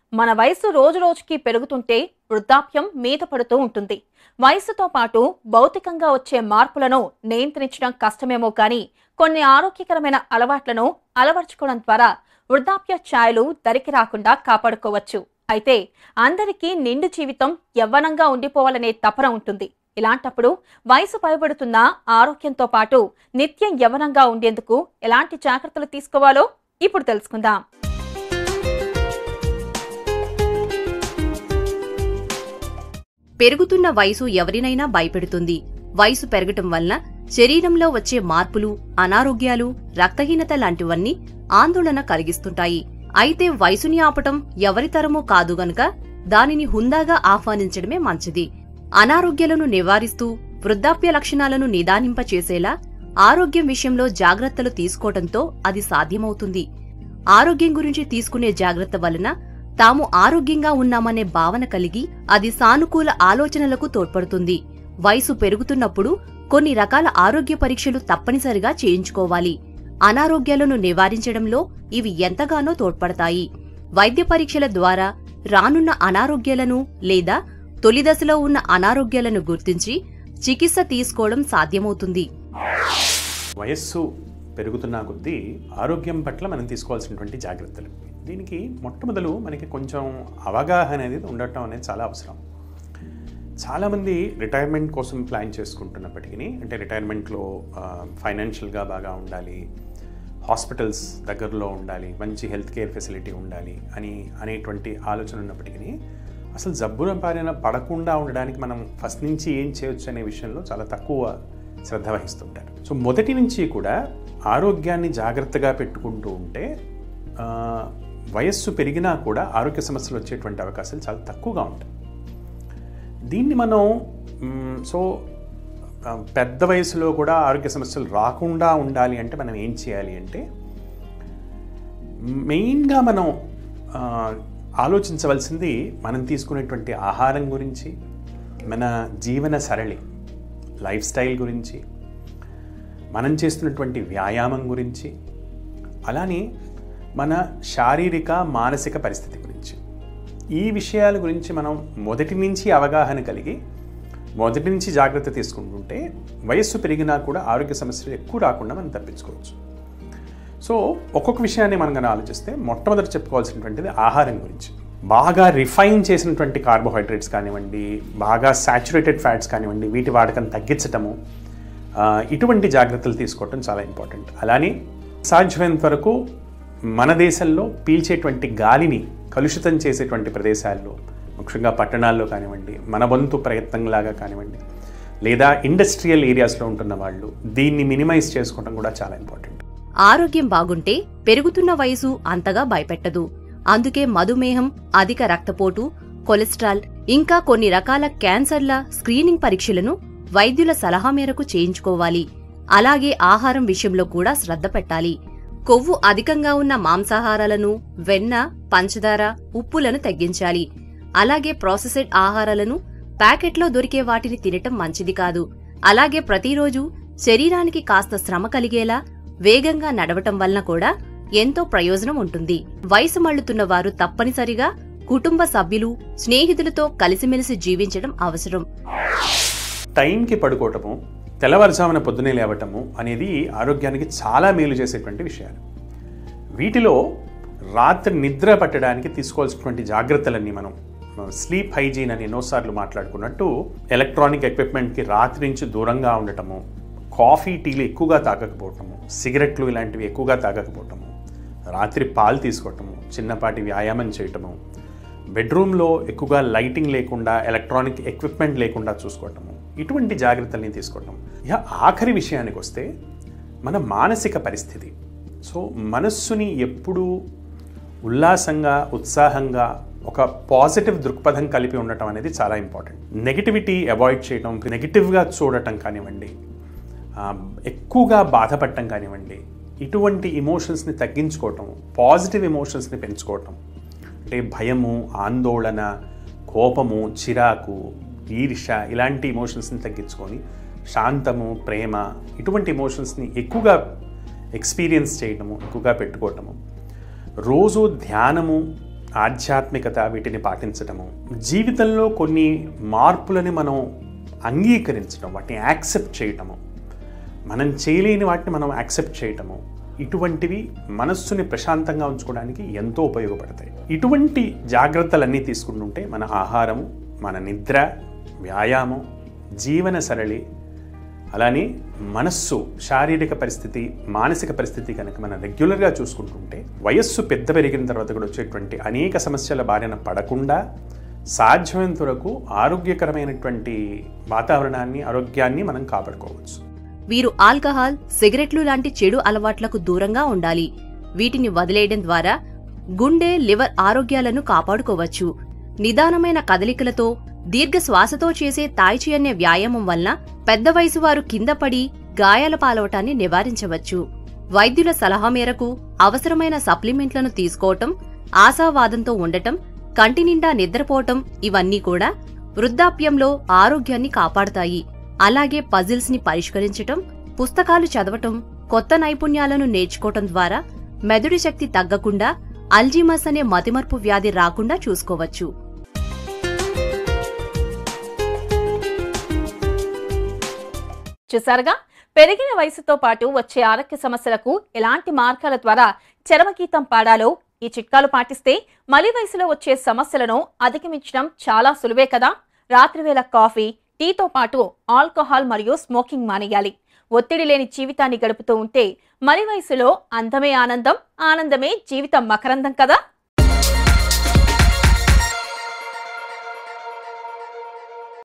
మన వయసు రోజు రోజుకి పెరుగుతుంటే వృద్ధాప్యం మీద పడుతూ ఉంటుంది వయసుతో పాటు భౌతికంగా వచ్చే మార్పులను నియంత్రించడం కష్టమేమో కానీ కొన్ని ఆరోగ్యకరమైన అలవాట్లను అలవర్చుకోవడం ద్వారా వృద్ధాప్య ఛాయలు దరికి రాకుండా కాపాడుకోవచ్చు అయితే అందరికీ నిండు జీవితం యవ్వనంగా ఉండిపోవాలనే తపన ఉంటుంది ఇలాంటప్పుడు వయసు పైబడుతున్న ఆరోగ్యంతో పాటు నిత్యం యవ్వనంగా ఉండేందుకు ఎలాంటి జాగ్రత్తలు తీసుకోవాలో ఇప్పుడు తెలుసుకుందాం పెరుగుతున్న వయసు ఎవరినైనా భయపెడుతుంది వయసు పెరగటం వలన శరీరంలో వచ్చే మార్పులు అనారోగ్యాలు రక్తహీనత లాంటివన్నీ ఆందోళన కలిగిస్తుంటాయి అయితే వయసుని ఆపటం ఎవరి తరమూ కాదు గనుక దానిని హుందాగా ఆహ్వానించడమే మంచిది అనారోగ్యాలను నివారిస్తూ వృద్ధాప్య లక్షణాలను నిదానింపచేసేలా ఆరోగ్యం విషయంలో జాగ్రత్తలు తీసుకోవడంతో అది సాధ్యమవుతుంది ఆరోగ్యం గురించి తీసుకునే జాగ్రత్త వలన తాము ఆరోగ్యంగా ఉన్నామనే భావన కలిగి అది సానుకూల ఆలోచనలకు తోడ్పడుతుంది వయసు పెరుగుతున్నప్పుడు కొన్ని రకాల ఆరోగ్య పరీక్షలు తప్పనిసరిగా చేయించుకోవాలి అనారోగ్యాలను నివారించడంలో ఇవి ఎంతగానో తోడ్పడతాయి వైద్య పరీక్షల ద్వారా రానున్న అనారోగ్యాలను లేదా తొలి దశలో ఉన్న అనారోగ్యాలను గుర్తించి చికిత్స తీసుకోవడం సాధ్యమవుతుంది వయస్సు పెరుగుతున్న కొద్దీ ఆరోగ్యం పట్ల మనం తీసుకోవాల్సినటువంటి జాగ్రత్తలు దీనికి మొట్టమొదలు మనకి కొంచెం అవగాహన అనేది ఉండటం అనేది చాలా అవసరం చాలామంది రిటైర్మెంట్ కోసం ప్లాన్ చేసుకుంటున్నప్పటికీ అంటే రిటైర్మెంట్లో ఫైనాన్షియల్గా బాగా ఉండాలి హాస్పిటల్స్ దగ్గరలో ఉండాలి మంచి హెల్త్ కేర్ ఫెసిలిటీ ఉండాలి అని అనేటువంటి ఆలోచన ఉన్నప్పటికీ అసలు జబ్బుల బారిన పడకుండా ఉండడానికి మనం ఫస్ట్ నుంచి ఏం చేయొచ్చు అనే విషయంలో చాలా తక్కువ శ్రద్ధ వహిస్తుంటారు సో మొదటి నుంచి కూడా ఆరోగ్యాన్ని జాగ్రత్తగా పెట్టుకుంటూ ఉంటే ఆ, వయస్సు పెరిగినా కూడా ఆరోగ్య సమస్యలు వచ్చేటువంటి అవకాశాలు చాలా తక్కువగా ఉంటాయి దీన్ని మనం మ్, సో ఆ, పెద్ద వయసులో కూడా ఆరోగ్య సమస్యలు రాకుండా ఉండాలి అంటే మనం ఏం చేయాలి అంటే మెయిన్గా మనం ఆ, ఆలోచించవలసింది మనం తీసుకునేటువంటి ఆహారం గురించి మన జీవన సరళి లైఫ్ స్టైల్ గురించి మనం చేస్తున్నటువంటి వ్యాయామం గురించి అలానే మన శారీరక మానసిక పరిస్థితి గురించి ఈ విషయాల గురించి మనం మొదటి నుంచి అవగాహన కలిగి మొదటి నుంచి జాగ్రత్త తీసుకుంటుంటే వయస్సు పెరిగినా కూడా ఆరోగ్య సమస్యలు ఎక్కువ రాకుండా మనం తప్పించుకోవచ్చు సో ఒక్కొక్క విషయాన్ని మనం కనుక ఆలోచిస్తే మొట్టమొదటి చెప్పుకోవాల్సినటువంటిది ఆహారం గురించి బాగా రిఫైన్ చేసినటువంటి కార్బోహైడ్రేట్స్ కానివ్వండి బాగా సాచురేటెడ్ ఫ్యాట్స్ కానివ్వండి వీటి వాడకం తగ్గించటము ఆ, ఇటువంటి జాగ్రత్తలు తీసుకోవటం చాలా ఇంపార్టెంట్ అలానే సాధ్యమైనంత వరకు మన దేశంలో పీల్చేటువంటి గాలిని కలుషితం చేసేటువంటి ప్రదేశాల్లో ముఖ్యంగా పట్టణాల్లో కానివ్వండి మన వంతు ప్రయత్నంలాగా కానివ్వండి లేదా ఇండస్ట్రియల్ ఏరియాస్లో ఉంటున్న వాళ్ళు దీన్ని మినిమైజ్ చేసుకోవడం కూడా చాలా ఇంపార్టెంట్ ఆరోగ్యం బాగుంటే పెరుగుతున్న వయసు అంతగా భయపెట్టదు అందుకే మధుమేహం అధిక రక్తపోటు కొలెస్ట్రాల్ ఇంకా కొన్ని రకాల క్యాన్సర్ల స్క్రీనింగ్ పరీక్షలను వైద్యుల సలహా మేరకు చేయించుకోవాలి అలాగే ఆహారం విషయంలో కూడా శ్రద్ధ పెట్టాలి కొవ్వు అధికంగా ఉన్న మాంసాహారాలను వెన్న పంచదార ఉప్పులను తగ్గించాలి అలాగే ప్రాసెస్డ్ ఆహారాలను ప్యాకెట్లో దొరికే వాటిని తినటం మంచిది కాదు అలాగే ప్రతిరోజు శరీరానికి కాస్త శ్రమ కలిగేలా వేగంగా నడవటం వలన కూడా ఎంతో ప్రయోజనం ఉంటుంది వయసు మళ్లుతున్న వారు తప్పనిసరిగా కుటుంబ సభ్యులు స్నేహితులతో కలిసిమెలిసి జీవించడం అవసరం టైంకి పడుకోవటము తెల్లవారుజామున పొద్దునే లేవటము అనేది ఆరోగ్యానికి చాలా మేలు చేసేటువంటి విషయాలు వీటిలో రాత్రి నిద్ర పట్టడానికి తీసుకోవాల్సినటువంటి జాగ్రత్తలన్నీ మనం స్లీప్ హైజీన్ అని ఎన్నోసార్లు మాట్లాడుకున్నట్టు ఎలక్ట్రానిక్ ఎక్విప్మెంట్కి రాత్రి నుంచి దూరంగా ఉండటము కాఫీ టీలు ఎక్కువగా తాగకపోవటము సిగరెట్లు ఇలాంటివి ఎక్కువగా తాగకపోవటము రాత్రి పాలు తీసుకోవటము చిన్నపాటి వ్యాయామం చేయటము బెడ్రూమ్లో ఎక్కువగా లైటింగ్ లేకుండా ఎలక్ట్రానిక్ ఎక్విప్మెంట్ లేకుండా చూసుకోవటము ఇటువంటి జాగ్రత్తల్ని తీసుకోవటం ఇక ఆఖరి విషయానికి వస్తే మన మానసిక పరిస్థితి సో మనస్సుని ఎప్పుడూ ఉల్లాసంగా ఉత్సాహంగా ఒక పాజిటివ్ దృక్పథం కలిపి ఉండటం అనేది చాలా ఇంపార్టెంట్ నెగిటివిటీ అవాయిడ్ చేయడం నెగిటివ్గా చూడటం కానివ్వండి ఆ, ఎక్కువగా బాధపడటం కానివ్వండి ఇటువంటి ఇమోషన్స్ని తగ్గించుకోవటం పాజిటివ్ ఎమోషన్స్ని పెంచుకోవటం అంటే భయము ఆందోళన కోపము చిరాకు ఈర్ష ఇలాంటి ఎమోషన్స్ని తగ్గించుకొని శాంతము ప్రేమ ఇటువంటి ఎమోషన్స్ని ఎక్కువగా ఎక్స్పీరియన్స్ చేయటము ఎక్కువగా పెట్టుకోవటము రోజు ధ్యానము ఆధ్యాత్మికత వీటిని పాటించటము జీవితంలో కొన్ని మార్పులని మనం అంగీకరించడం వాటిని యాక్సెప్ట్ చేయటము మనం చేయలేని వాటిని మనం యాక్సెప్ట్ చేయటము ఇటువంటివి మనస్సుని ప్రశాంతంగా ఉంచుకోవడానికి ఎంతో ఉపయోగపడతాయి ఇటువంటి జాగ్రత్తలన్నీ తీసుకుంటుంటే మన ఆహారము మన నిద్ర వ్యాయామం జీవన సరళి అలానే మనస్సు శారీరక పరిస్థితి మానసిక పరిస్థితి కనుక మనం రెగ్యులర్గా చూసుకుంటుంటే వయస్సు పెద్ద పెరిగిన తర్వాత కూడా వచ్చేటువంటి అనేక సమస్యల బారిన పడకుండా సాధ్యమైనంత వరకు ఆరోగ్యకరమైనటువంటి వాతావరణాన్ని ఆరోగ్యాన్ని మనం కాపాడుకోవచ్చు వీరు ఆల్కహాల్ సిగరెట్లు లాంటి చెడు అలవాట్లకు దూరంగా ఉండాలి వీటిని వదిలేయడం ద్వారా గుండె లివర్ ఆరోగ్యాలను కాపాడుకోవచ్చు నిదానమైన కదలికలతో దీర్ఘ శ్వాసతో చేసే తాయిచి అనే వ్యాయామం వలన పెద్ద వయసు వారు కింద పడి గాయాల పాలవటాన్ని నివారించవచ్చు వైద్యుల సలహా మేరకు అవసరమైన సప్లిమెంట్లను తీసుకోవటం ఆశావాదంతో ఉండటం కంటి నిండా నిద్రపోవటం ఇవన్నీ కూడా వృద్ధాప్యంలో ఆరోగ్యాన్ని కాపాడతాయి అలాగే పజిల్స్ ని పరిష్కరించటం పుస్తకాలు చదవటం కొత్త నైపుణ్యాలను నేర్చుకోవటం ద్వారా మెదడు శక్తి తగ్గకుండా అల్జీమస్ అనే మతిమర్పు వ్యాధి రాకుండా చూసుకోవచ్చు చూసారుగా పెరిగిన వయసుతో పాటు వచ్చే ఆరోగ్య సమస్యలకు ఎలాంటి మార్గాల ద్వారా చరమగీతం పాడాలో ఈ చిట్కాలు పాటిస్తే మలి వయసులో వచ్చే సమస్యలను అధిగమించడం చాలా సులువే కదా రాత్రివేళ కాఫీ టీతో పాటు ఆల్కహాల్ మరియు స్మోకింగ్ మానేయాలి ఒత్తిడి లేని జీవితాన్ని గడుపుతూ ఉంటే మలి వయసులో అందమే ఆనందం ఆనందమే జీవితం మకరందం కదా